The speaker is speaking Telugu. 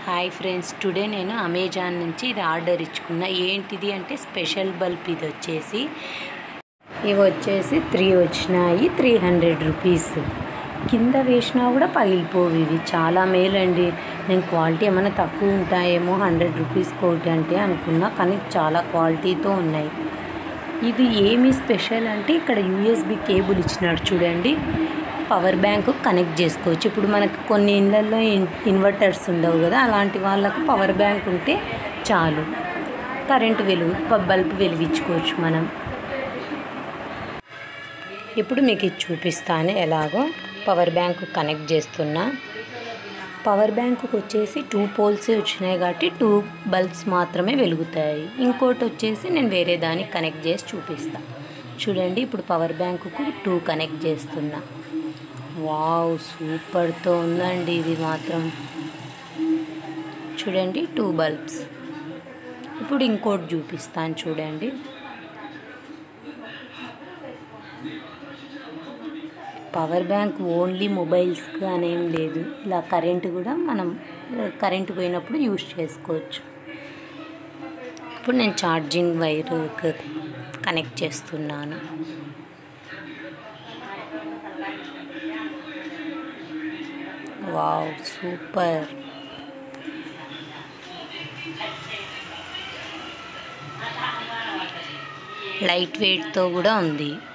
హాయ్ ఫ్రెండ్స్ టుడే నేను అమెజాన్ నుంచి ఇది ఆర్డర్ ఇచ్చుకున్నా ఏంటిది అంటే స్పెషల్ బల్బ్ ఇది వచ్చేసి ఇవి వచ్చేసి త్రీ వచ్చినాయి త్రీ హండ్రెడ్ రూపీస్ కింద వేసినా కూడా పగిలిపోవు ఇవి చాలా మేలండి నేను క్వాలిటీ ఏమైనా తక్కువ ఉంటాయేమో హండ్రెడ్ రూపీస్ కోటి అంటే అనుకున్నా కానీ చాలా క్వాలిటీతో ఉన్నాయి ఇది ఏమి స్పెషల్ అంటే ఇక్కడ యూఎస్బి కేబుల్ ఇచ్చినాడు చూడండి పవర్ బ్యాంక్ కనెక్ట్ చేసుకోవచ్చు ఇప్పుడు మనకు కొన్ని ఇళ్ళల్లో ఇన్ ఇన్వర్టర్స్ ఉండవు కదా అలాంటి వాళ్ళకు పవర్ బ్యాంక్ ఉంటే చాలు కరెంటు వెలుగు ప- బల్బ్ వెలిగించుకోవచ్చు మనం ఇప్పుడు మీకు ఇది చూపిస్తాను ఎలాగో పవర్ బ్యాంక్ కనెక్ట్ చేస్తున్నా పవర్ బ్యాంకుకి వచ్చేసి టూ పోల్స్ వచ్చినాయి కాబట్టి టూ బల్బ్స్ మాత్రమే వెలుగుతాయి ఇంకోటి వచ్చేసి నేను వేరే దానికి కనెక్ట్ చేసి చూపిస్తా చూడండి ఇప్పుడు పవర్ బ్యాంకుకు టూ కనెక్ట్ చేస్తున్నా వావ్ సూపర్తో ఉందండి ఇది మాత్రం చూడండి టూ బల్బ్స్ ఇప్పుడు ఇంకోటి చూపిస్తాను చూడండి పవర్ బ్యాంక్ ఓన్లీ మొబైల్స్కి అనేం లేదు ఇలా కరెంటు కూడా మనం కరెంటు పోయినప్పుడు యూజ్ చేసుకోవచ్చు ఇప్పుడు నేను ఛార్జింగ్ వైర్ కనెక్ట్ చేస్తున్నాను వావ్ సూపర్ లైట్ వెయిట్తో కూడా ఉంది